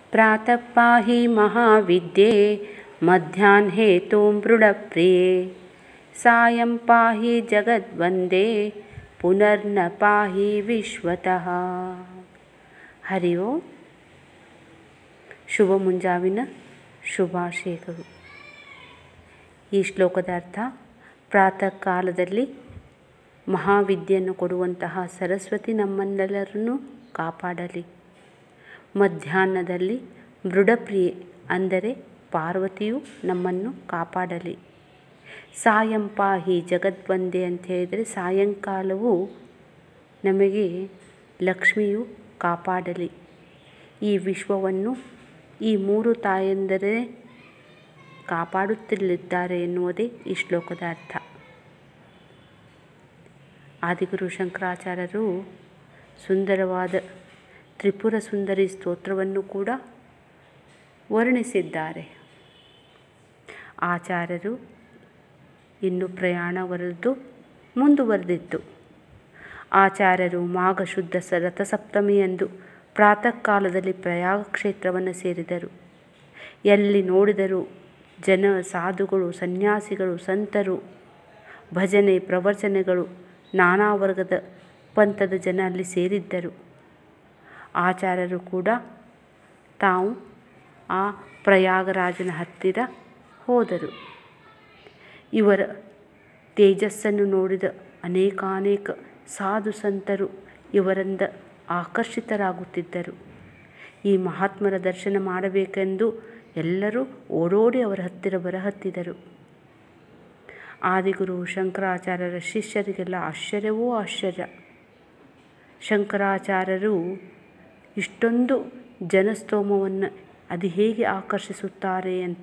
प्रातः पाहि महाविद्ये मध्याह्ने तु मृडप्रिये सायं पाहि जगद्वन्दे ಪುನರ್ನ ಪಾಹಿ ವಿಶ್ವತಃ ಹರಿ ಓಂ ಶುಭ ಮುಂಜಾವಿನ ಶುಭಾಶಯಗಳು ಈ ಶ್ಲೋಕದ ಅರ್ಥ ಪ್ರಾತಃ ಕಾಲದಲ್ಲಿ ಮಹಾವಿದ್ಯೆಯನ್ನು ಕೊಡುವಂತಹ ಸರಸ್ವತಿ ನಮ್ಮನ್ನೆಲ್ಲರನ್ನು ಕಾಪಾಡಲಿ ಮಧ್ಯಾಹ್ನದಲ್ಲಿ ಮೃಡಪ್ರಿಯೆ ಅಂದರೆ ಪಾರ್ವತಿಯು ನಮ್ಮನ್ನು ಕಾಪಾಡಲಿ ಸಾಯಂ ಪಾಹಿ ಜಗದ್ವಂದೆ ಅಂತ ಹೇಳಿದರೆ ಸಾಯಂಕಾಲವು ನಮಗೆ ಲಕ್ಷ್ಮಿಯು ಕಾಪಾಡಲಿ ಈ ವಿಶ್ವವನ್ನು ಈ ಮೂರು ತಾಯಂದರೆ ಕಾಪಾಡುತ್ತಿರಲಿದ್ದಾರೆ ಎನ್ನುವುದೇ ಈ ಶ್ಲೋಕದ ಅರ್ಥ ಆದಿಗುರು ಶಂಕರಾಚಾರ್ಯರು ಸುಂದರವಾದ ತ್ರಿಪುರ ಸುಂದರಿ ಸ್ತೋತ್ರವನ್ನು ಕೂಡ ವರ್ಣಿಸಿದ್ದಾರೆ ಆಚಾರ್ಯರು ಇನ್ನು ಪ್ರಯಾಣವರದು ಮುಂದುವರೆದಿತ್ತು ಆಚಾರ್ಯರು ಮಾಘ ಶುದ್ಧ ಸ ರಥಸಪ್ತಮಿಯಂದು ಪ್ರಾತಃ ಕಾಲದಲ್ಲಿ ಪ್ರಯಾಗ ಕ್ಷೇತ್ರವನ್ನು ಸೇರಿದರು ಎಲ್ಲಿ ನೋಡಿದರೂ ಜನ ಸಾಧುಗಳು ಸನ್ಯಾಸಿಗಳು ಸಂತರು ಭಜನೆ ಪ್ರವಚನೆಗಳು ನಾನಾ ವರ್ಗದ ಪಂಥದ ಜನ ಅಲ್ಲಿ ಸೇರಿದ್ದರು ಆಚಾರ್ಯರು ಕೂಡ ತಾವು ಆ ಪ್ರಯಾಗರಾಜನ ಹತ್ತಿರ ಹೋದರು ಇವರ ತೇಜಸ್ಸನ್ನು ನೋಡಿದ ಅನೇಕಾನೇಕ ಸಾಧು ಸಂತರು ಇವರಿಂದ ಆಕರ್ಷಿತರಾಗುತ್ತಿದ್ದರು ಈ ಮಹಾತ್ಮರ ದರ್ಶನ ಮಾಡಬೇಕೆಂದು ಎಲ್ಲರೂ ಓಡೋಡಿ ಅವರ ಹತ್ತಿರ ಬರಹತ್ತಿದರು ಆದಿಗುರು ಶಂಕರಾಚಾರ್ಯರ ಶಿಷ್ಯರಿಗೆಲ್ಲ ಆಶ್ಚರ್ಯವೂ ಆಶ್ಚರ್ಯ ಶಂಕರಾಚಾರ್ಯರು ಇಷ್ಟೊಂದು ಜನಸ್ತೋಮವನ್ನು ಅದು ಹೇಗೆ ಆಕರ್ಷಿಸುತ್ತಾರೆ ಅಂತ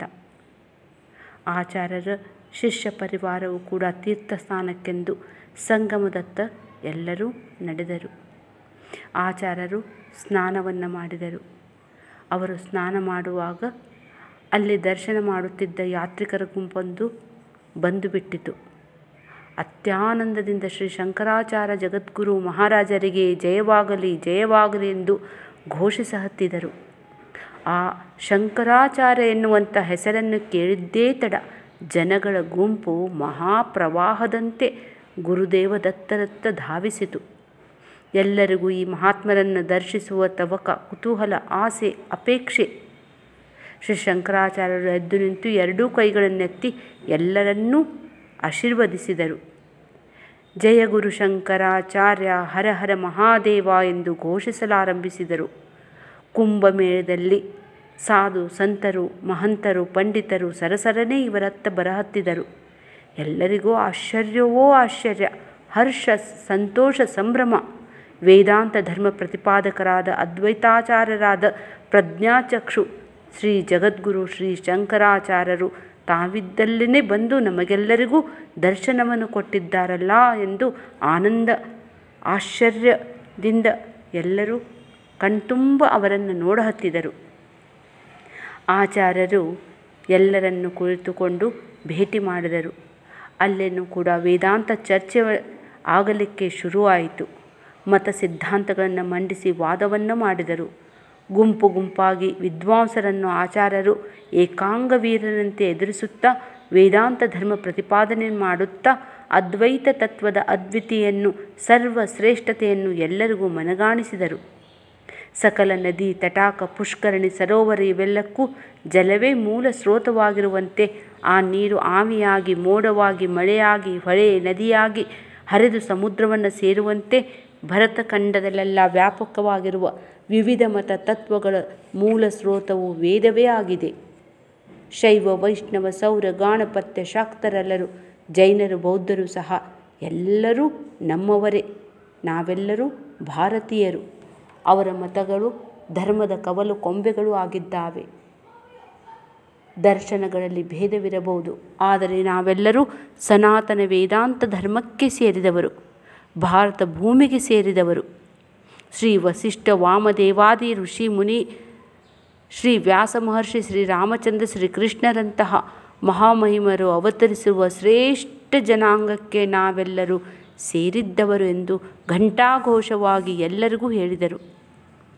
ಆಚಾರ್ಯರ ಶಿಷ್ಯ ಪರಿವಾರವು ಕೂಡ ತೀರ್ಥಸ್ಥಾನಕ್ಕೆಂದು ಸಂಗಮದತ್ತ ಎಲ್ಲರೂ ನಡೆದರು ಆಚಾರ್ಯರು ಸ್ನಾನವನ್ನು ಮಾಡಿದರು ಅವರು ಸ್ನಾನ ಮಾಡುವಾಗ ಅಲ್ಲಿ ದರ್ಶನ ಮಾಡುತ್ತಿದ್ದ ಯಾತ್ರಿಕರ ಗುಂಪೊಂದು ಬಂದು ಬಿಟ್ಟಿತು ಅತ್ಯಾನಂದದಿಂದ ಶ್ರೀ ಶಂಕರಾಚಾರ್ಯ ಜಗದ್ಗುರು ಮಹಾರಾಜರಿಗೆ ಜಯವಾಗಲಿ ಜಯವಾಗಲಿ ಎಂದು ಘೋಷಿಸಹತ್ತಿದರು ಆ ಶಂಕರಾಚಾರ್ಯ ಎನ್ನುವಂಥ ಹೆಸರನ್ನು ಕೇಳಿದ್ದೇ ತಡ ಜನಗಳ ಗುಂಪು ಮಹಾಪ್ರವಾಹದಂತೆ ಗುರುದೇವ ದತ್ತರತ್ತ ಧಾವಿಸಿತು ಎಲ್ಲರಿಗೂ ಈ ಮಹಾತ್ಮರನ್ನು ದರ್ಶಿಸುವ ತವಕ ಕುತೂಹಲ ಆಸೆ ಅಪೇಕ್ಷೆ ಶ್ರೀ ಶಂಕರಾಚಾರ್ಯರು ಎದ್ದು ನಿಂತು ಎರಡೂ ಕೈಗಳನ್ನೆತ್ತಿ ಎಲ್ಲರನ್ನೂ ಆಶೀರ್ವದಿಸಿದರು ಜಯ ಗುರು ಶಂಕರಾಚಾರ್ಯ ಹರ ಹರ ಮಹಾದೇವ ಎಂದು ಘೋಷಿಸಲಾರಂಭಿಸಿದರು ಕುಂಭಮೇಳದಲ್ಲಿ ಸಾಧು ಸಂತರು ಮಹಂತರು ಪಂಡಿತರು ಸರಸರನೇ ಇವರತ್ತ ಬರಹತ್ತಿದರು ಎಲ್ಲರಿಗೂ ಆಶ್ಚರ್ಯವೋ ಆಶ್ಚರ್ಯ ಹರ್ಷ ಸಂತೋಷ ಸಂಭ್ರಮ ವೇದಾಂತ ಧರ್ಮ ಪ್ರತಿಪಾದಕರಾದ ಅದ್ವೈತಾಚಾರ್ಯರಾದ ಪ್ರಜ್ಞಾಚಕ್ಷು ಶ್ರೀ ಜಗದ್ಗುರು ಶ್ರೀ ಶಂಕರಾಚಾರ್ಯರು ತಾವಿದ್ದಲ್ಲೇ ಬಂದು ನಮಗೆಲ್ಲರಿಗೂ ದರ್ಶನವನ್ನು ಕೊಟ್ಟಿದ್ದಾರಲ್ಲ ಎಂದು ಆನಂದ ಆಶ್ಚರ್ಯದಿಂದ ಎಲ್ಲರೂ ಕಣ್ತುಂಬ ಅವರನ್ನು ನೋಡಹತ್ತಿದರು ಆಚಾರ್ಯರು ಎಲ್ಲರನ್ನು ಕುಳಿತುಕೊಂಡು ಭೇಟಿ ಮಾಡಿದರು ಅಲ್ಲೇನೂ ಕೂಡ ವೇದಾಂತ ಚರ್ಚೆ ಆಗಲಿಕ್ಕೆ ಶುರುವಾಯಿತು ಮತ ಸಿದ್ಧಾಂತಗಳನ್ನು ಮಂಡಿಸಿ ವಾದವನ್ನು ಮಾಡಿದರು ಗುಂಪು ಗುಂಪಾಗಿ ವಿದ್ವಾಂಸರನ್ನು ಆಚಾರ್ಯರು ಏಕಾಂಗವೀರರಂತೆ ಎದುರಿಸುತ್ತಾ ವೇದಾಂತ ಧರ್ಮ ಪ್ರತಿಪಾದನೆ ಮಾಡುತ್ತಾ ಅದ್ವೈತ ತತ್ವದ ಅದ್ವಿತೀಯನ್ನು ಸರ್ವಶ್ರೇಷ್ಠತೆಯನ್ನು ಎಲ್ಲರಿಗೂ ಮನಗಾಣಿಸಿದರು ಸಕಲ ನದಿ ತಟಾಕ ಪುಷ್ಕರಣಿ ಸರೋವರ ಇವೆಲ್ಲಕ್ಕೂ ಜಲವೇ ಮೂಲ ಸ್ರೋತವಾಗಿರುವಂತೆ ಆ ನೀರು ಆವಿಯಾಗಿ ಮೋಡವಾಗಿ ಮಳೆಯಾಗಿ ಹೊಳೆ ನದಿಯಾಗಿ ಹರಿದು ಸಮುದ್ರವನ್ನು ಸೇರುವಂತೆ ಭರತಖಂಡದಲ್ಲೆಲ್ಲ ವ್ಯಾಪಕವಾಗಿರುವ ವಿವಿಧ ಮತ ತತ್ವಗಳ ಮೂಲ ಸ್ರೋತವು ವೇದವೇ ಆಗಿದೆ ಶೈವ ವೈಷ್ಣವ ಸೌರ ಗಾಣಪತ್ಯ ಶಾಕ್ತರೆಲ್ಲರೂ ಜೈನರು ಬೌದ್ಧರು ಸಹ ಎಲ್ಲರೂ ನಮ್ಮವರೇ ನಾವೆಲ್ಲರೂ ಭಾರತೀಯರು ಅವರ ಮತಗಳು ಧರ್ಮದ ಕವಲು ಕೊಂಬೆಗಳು ಆಗಿದ್ದಾವೆ ದರ್ಶನಗಳಲ್ಲಿ ಭೇದವಿರಬಹುದು ಆದರೆ ನಾವೆಲ್ಲರೂ ಸನಾತನ ವೇದಾಂತ ಧರ್ಮಕ್ಕೆ ಸೇರಿದವರು ಭಾರತ ಭೂಮಿಗೆ ಸೇರಿದವರು ಶ್ರೀ ವಸಿಷ್ಠ ವಾಮದೇವಾದಿ ಋಷಿ ಮುನಿ ಶ್ರೀ ವ್ಯಾಸ ಮಹರ್ಷಿ ಶ್ರೀ ರಾಮಚಂದ್ರ ಶ್ರೀ ಕೃಷ್ಣರಂತಹ ಮಹಾಮಹಿಮರು ಅವತರಿಸಿರುವ ಶ್ರೇಷ್ಠ ಜನಾಂಗಕ್ಕೆ ನಾವೆಲ್ಲರೂ ಸೇರಿದ್ದವರು ಎಂದು ಘಂಟಾಘೋಷವಾಗಿ ಎಲ್ಲರಿಗೂ ಹೇಳಿದರು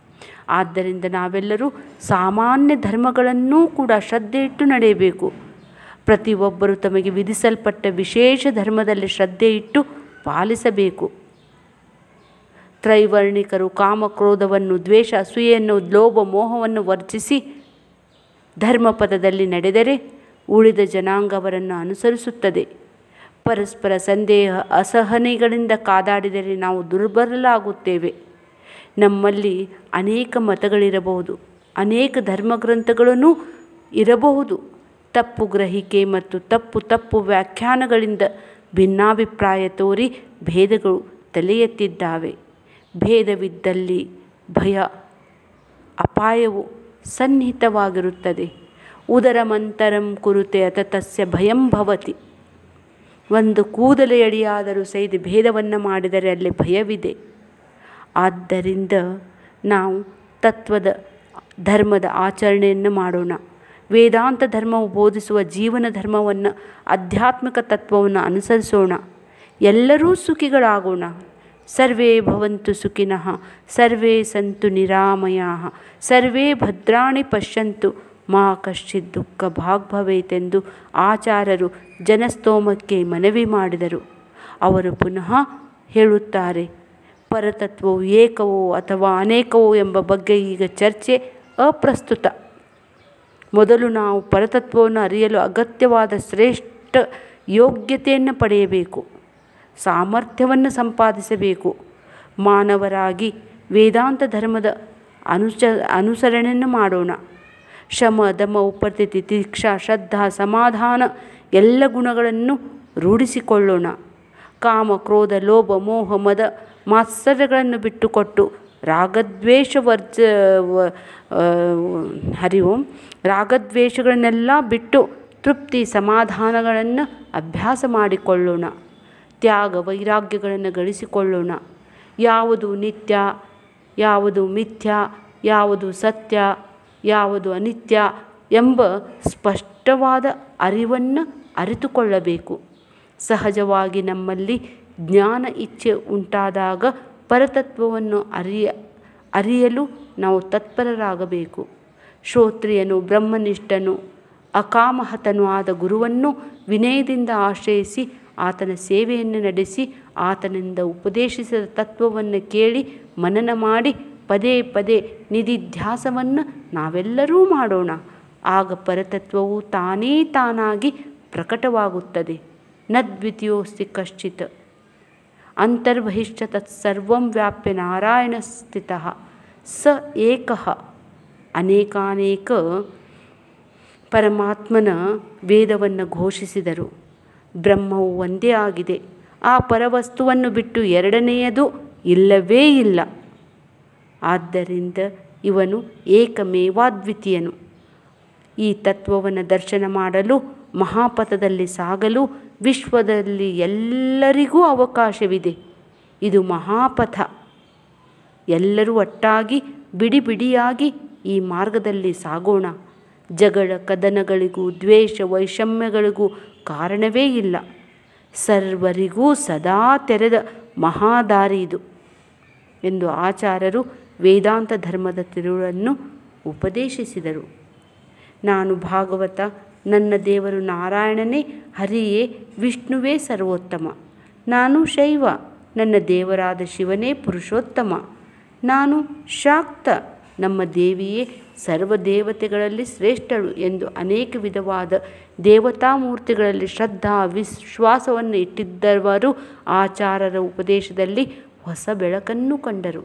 ಆದ್ದರಿಂದ ನಾವೆಲ್ಲರೂ ಸಾಮಾನ್ಯ ಧರ್ಮಗಳನ್ನೂ ಕೂಡ ಶ್ರದ್ಧೆ ಇಟ್ಟು ನಡೆಯಬೇಕು ಪ್ರತಿಯೊಬ್ಬರು ತಮಗೆ ವಿಧಿಸಲ್ಪಟ್ಟ ವಿಶೇಷ ಧರ್ಮದಲ್ಲಿ ಶ್ರದ್ಧೆ ಇಟ್ಟು ಪಾಲಿಸಬೇಕು ತ್ರೈವರ್ಣಿಕರು ಕಾಮಕ್ರೋಧವನ್ನು ದ್ವೇಷ ಅಸೂಯೆಯನ್ನು ಲೋಭ ಮೋಹವನ್ನು ವರ್ಜಿಸಿ ಧರ್ಮಪದದಲ್ಲಿ ನಡೆದರೆ ಉಳಿದ ಜನಾಂಗವರನ್ನು ಅನುಸರಿಸುತ್ತದೆ ಪರಸ್ಪರ ಸಂದೇಹ ಅಸಹನೆಗಳಿಂದ ಕಾದಾಡಿದರೆ ನಾವು ದುರ್ಬಲರಾಗುತ್ತೇವೆ ನಮ್ಮಲ್ಲಿ ಅನೇಕ ಮತಗಳಿರಬಹುದು ಅನೇಕ ಧರ್ಮಗ್ರಂಥಗಳೂ ಇರಬಹುದು ತಪ್ಪು ಗ್ರಹಿಕೆ ಮತ್ತು ತಪ್ಪು ತಪ್ಪು ವ್ಯಾಖ್ಯಾನಗಳಿಂದ ಭಿನ್ನಾಭಿಪ್ರಾಯ ತೋರಿ ಭೇದಗಳು ತಲೆ ಎತ್ತಿದ್ದಾವೆ ಭೇದವಿದ್ದಲ್ಲಿ ಭಯ ಅಪಾಯವು ಸನ್ನಿಹಿತವಾಗಿರುತ್ತದೆ ಉದರಮಂತರಂ ಕುರುತೆ ಅತ ತಸ್ಯ ಭಯಂ ಭವತಿ ಒಂದು ಕೂದಲೆಯಡಿಯಾದರೂ ಸಹಿತ ಭೇದವನ್ನು ಮಾಡಿದರೆ ಅಲ್ಲಿ ಭಯವಿದೆ ಆದ್ದರಿಂದ ನಾವು ತತ್ವದ ಧರ್ಮದ ಆಚರಣೆಯನ್ನು ಮಾಡೋಣ ವೇದಾಂತ ಧರ್ಮವು ಬೋಧಿಸುವ ಜೀವನ ಧರ್ಮವನ್ನು ಆಧ್ಯಾತ್ಮಿಕ ತತ್ವವನ್ನು ಅನುಸರಿಸೋಣ ಎಲ್ಲರೂ ಸುಖಿಗಳಾಗೋಣ ಸರ್ವೇ ಭವಂತು ಸುಖಿನಃ ಸರ್ವೇ ಸಂತು ನಿರಾಮಯಾ ಸರ್ವೇ ಭದ್ರಾಣಿ ಪಶ್ಯಂತು ಮಾ ಕಶ್ಚಿತ್ ದುಃಖ ಭಾಗ್ ಭವೇತೆಂದು ಆಚಾರ್ಯರು ಜನಸ್ತೋಮಕ್ಕೆ ಮನವಿ ಮಾಡಿದರು ಅವರು ಪುನಃ ಹೇಳುತ್ತಾರೆ ಪರತತ್ವವು ಏಕವೋ ಅಥವಾ ಅನೇಕವೋ ಎಂಬ ಬಗ್ಗೆ ಈಗ ಚರ್ಚೆ ಅಪ್ರಸ್ತುತ ಮೊದಲು ನಾವು ಪರತತ್ವವನ್ನು ಅರಿಯಲು ಅಗತ್ಯವಾದ ಶ್ರೇಷ್ಠ ಯೋಗ್ಯತೆಯನ್ನು ಪಡೆಯಬೇಕು ಸಾಮರ್ಥ್ಯವನ್ನು ಸಂಪಾದಿಸಬೇಕು ಮಾನವರಾಗಿ ವೇದಾಂತ ಧರ್ಮದ ಅನುಚ ಅನುಸರಣೆಯನ್ನು ಮಾಡೋಣ ಶಮ ದಮ ಉಪಸ್ಥಿತಿ ತಿಕ್ಷಾ ಶ್ರದ್ಧಾ ಸಮಾಧಾನ ಎಲ್ಲ ಗುಣಗಳನ್ನು ರೂಢಿಸಿಕೊಳ್ಳೋಣ ಕಾಮ ಕ್ರೋಧ ಲೋಭ ಮೋಹ ಮದ ಮಾತ್ಸರ್ಯಗಳನ್ನು ಬಿಟ್ಟುಕೊಟ್ಟು ರಾಗದ್ವೇಷ ವರ್ಜ ಹರಿ ಓಂ ರಾಗದ್ವೇಷಗಳನ್ನೆಲ್ಲ ಬಿಟ್ಟು ತೃಪ್ತಿ ಸಮಾಧಾನಗಳನ್ನು ಅಭ್ಯಾಸ ಮಾಡಿಕೊಳ್ಳೋಣ ತ್ಯಾಗ ವೈರಾಗ್ಯಗಳನ್ನು ಗಳಿಸಿಕೊಳ್ಳೋಣ ಯಾವುದು ನಿತ್ಯ ಯಾವುದು ಮಿಥ್ಯ ಯಾವುದು ಸತ್ಯ ಯಾವುದು ಅನಿತ್ಯ ಎಂಬ ಸ್ಪಷ್ಟವಾದ ಅರಿವನ್ನು ಅರಿತುಕೊಳ್ಳಬೇಕು ಸಹಜವಾಗಿ ನಮ್ಮಲ್ಲಿ ಜ್ಞಾನ ಇಚ್ಛೆ ಉಂಟಾದಾಗ ಪರತತ್ವವನ್ನು ಅರಿಯ ಅರಿಯಲು ನಾವು ತತ್ಪರರಾಗಬೇಕು ಶ್ರೋತ್ರಿಯನು ಬ್ರಹ್ಮನಿಷ್ಠನು ಅಕಾಮಹತನು ಆದ ಗುರುವನ್ನು ವಿನಯದಿಂದ ಆಶ್ರಯಿಸಿ ಆತನ ಸೇವೆಯನ್ನು ನಡೆಸಿ ಆತನಿಂದ ಉಪದೇಶಿಸಿದ ತತ್ವವನ್ನು ಕೇಳಿ ಮನನ ಮಾಡಿ ಪದೇ ಪದೇ ನಿಧಿಧ್ಯಾಸವನ್ನು ನಾವೆಲ್ಲರೂ ಮಾಡೋಣ ಆಗ ಪರತತ್ವವು ತಾನೇ ತಾನಾಗಿ ಪ್ರಕಟವಾಗುತ್ತದೆ ನದ್ವಿತೀಯೋಸ್ತಿ ಕಶ್ಚಿತ್ ಅಂತರ್ಬಹಿಷ್ಠ ತತ್ಸರ್ವಂ ವ್ಯಾಪ್ಯ ನಾರಾಯಣ ಸ್ಥಿತ ಸ ಏಕ ಅನೇಕಾನೇಕ ಪರಮಾತ್ಮನ ವೇದವನ್ನು ಘೋಷಿಸಿದರು ಬ್ರಹ್ಮವು ಒಂದೇ ಆಗಿದೆ ಆ ಪರವಸ್ತುವನ್ನು ಬಿಟ್ಟು ಎರಡನೆಯದು ಇಲ್ಲವೇ ಇಲ್ಲ ಆದ್ದರಿಂದ ಇವನು ಏಕಮೇವಾದ್ವಿತೀಯನು ಈ ತತ್ವವನ್ನು ದರ್ಶನ ಮಾಡಲು ಮಹಾಪಥದಲ್ಲಿ ಸಾಗಲು ವಿಶ್ವದಲ್ಲಿ ಎಲ್ಲರಿಗೂ ಅವಕಾಶವಿದೆ ಇದು ಮಹಾಪಥ ಎಲ್ಲರೂ ಒಟ್ಟಾಗಿ ಬಿಡಿ ಬಿಡಿಯಾಗಿ ಈ ಮಾರ್ಗದಲ್ಲಿ ಸಾಗೋಣ ಜಗಳ ಕದನಗಳಿಗೂ ದ್ವೇಷ ವೈಷಮ್ಯಗಳಿಗೂ ಕಾರಣವೇ ಇಲ್ಲ ಸರ್ವರಿಗೂ ಸದಾ ತೆರೆದ ಮಹಾದಾರಿ ಇದು ಎಂದು ಆಚಾರ್ಯರು ವೇದಾಂತ ಧರ್ಮದ ತಿರುಳನ್ನು ಉಪದೇಶಿಸಿದರು ನಾನು ಭಾಗವತ ನನ್ನ ದೇವರು ನಾರಾಯಣನೇ ಹರಿಯೇ ವಿಷ್ಣುವೇ ಸರ್ವೋತ್ತಮ ನಾನು ಶೈವ ನನ್ನ ದೇವರಾದ ಶಿವನೇ ಪುರುಷೋತ್ತಮ ನಾನು ಶಾಕ್ತ ನಮ್ಮ ದೇವಿಯೇ ಸರ್ವ ದೇವತೆಗಳಲ್ಲಿ ಶ್ರೇಷ್ಠಳು ಎಂದು ಅನೇಕ ವಿಧವಾದ ದೇವತಾಮೂರ್ತಿಗಳಲ್ಲಿ ಶ್ರದ್ಧಾ ವಿಶ್ವಾಸವನ್ನು ಇಟ್ಟಿದ್ದವರು ಆಚಾರರ ಉಪದೇಶದಲ್ಲಿ ಹೊಸ ಬೆಳಕನ್ನು ಕಂಡರು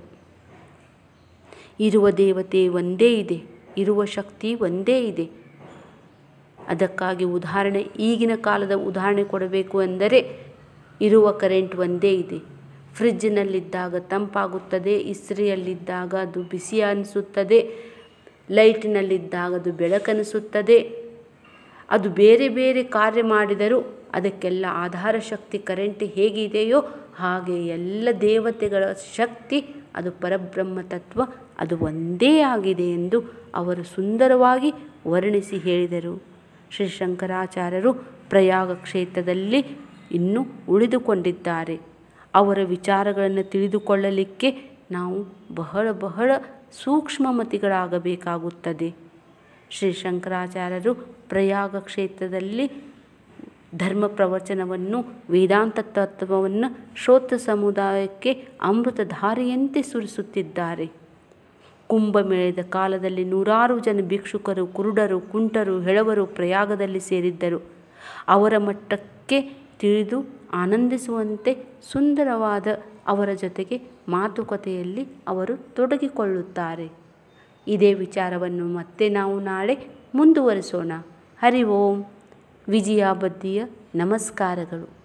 ಇರುವ ದೇವತೆ ಒಂದೇ ಇದೆ ಇರುವ ಶಕ್ತಿ ಒಂದೇ ಇದೆ ಅದಕ್ಕಾಗಿ ಉದಾಹರಣೆ ಈಗಿನ ಕಾಲದ ಉದಾಹರಣೆ ಕೊಡಬೇಕು ಎಂದರೆ ಇರುವ ಕರೆಂಟ್ ಒಂದೇ ಇದೆ ಫ್ರಿಜ್ಜಿನಲ್ಲಿದ್ದಾಗ ತಂಪಾಗುತ್ತದೆ ಇಸ್ತ್ರಿಯಲ್ಲಿದ್ದಾಗ ಅದು ಬಿಸಿ ಅನಿಸುತ್ತದೆ ಲೈಟಿನಲ್ಲಿದ್ದಾಗ ಅದು ಬೆಳಕನಿಸುತ್ತದೆ ಅದು ಬೇರೆ ಬೇರೆ ಕಾರ್ಯ ಮಾಡಿದರೂ ಅದಕ್ಕೆಲ್ಲ ಆಧಾರ ಶಕ್ತಿ ಕರೆಂಟ್ ಹೇಗಿದೆಯೋ ಹಾಗೆ ಎಲ್ಲ ದೇವತೆಗಳ ಶಕ್ತಿ ಅದು ಪರಬ್ರಹ್ಮ ತತ್ವ ಅದು ಒಂದೇ ಆಗಿದೆ ಎಂದು ಅವರು ಸುಂದರವಾಗಿ ವರ್ಣಿಸಿ ಹೇಳಿದರು ಶ್ರೀ ಶಂಕರಾಚಾರ್ಯರು ಪ್ರಯಾಗ ಕ್ಷೇತ್ರದಲ್ಲಿ ಇನ್ನೂ ಉಳಿದುಕೊಂಡಿದ್ದಾರೆ ಅವರ ವಿಚಾರಗಳನ್ನು ತಿಳಿದುಕೊಳ್ಳಲಿಕ್ಕೆ ನಾವು ಬಹಳ ಬಹಳ ಸೂಕ್ಷ್ಮಮತಿಗಳಾಗಬೇಕಾಗುತ್ತದೆ ಶ್ರೀ ಶಂಕರಾಚಾರ್ಯರು ಪ್ರಯಾಗ ಕ್ಷೇತ್ರದಲ್ಲಿ ಧರ್ಮ ಪ್ರವಚನವನ್ನು ವೇದಾಂತ ತತ್ವವನ್ನು ಶ್ರೋತ ಸಮುದಾಯಕ್ಕೆ ಅಮೃತಧಾರೆಯಂತೆ ಸುರಿಸುತ್ತಿದ್ದಾರೆ ಕುಂಭಮೇಳದ ಕಾಲದಲ್ಲಿ ನೂರಾರು ಜನ ಭಿಕ್ಷುಕರು ಕುರುಡರು ಕುಂಟರು ಹೆಳವರು ಪ್ರಯಾಗದಲ್ಲಿ ಸೇರಿದ್ದರು ಅವರ ಮಟ್ಟಕ್ಕೆ ತಿಳಿದು ಆನಂದಿಸುವಂತೆ ಸುಂದರವಾದ ಅವರ ಜೊತೆಗೆ ಮಾತುಕತೆಯಲ್ಲಿ ಅವರು ತೊಡಗಿಕೊಳ್ಳುತ್ತಾರೆ ಇದೇ ವಿಚಾರವನ್ನು ಮತ್ತೆ ನಾವು ನಾಳೆ ಮುಂದುವರಿಸೋಣ ಹರಿ ಓಂ ವಿಜಯಾಬದ್ಧಿಯ ನಮಸ್ಕಾರಗಳು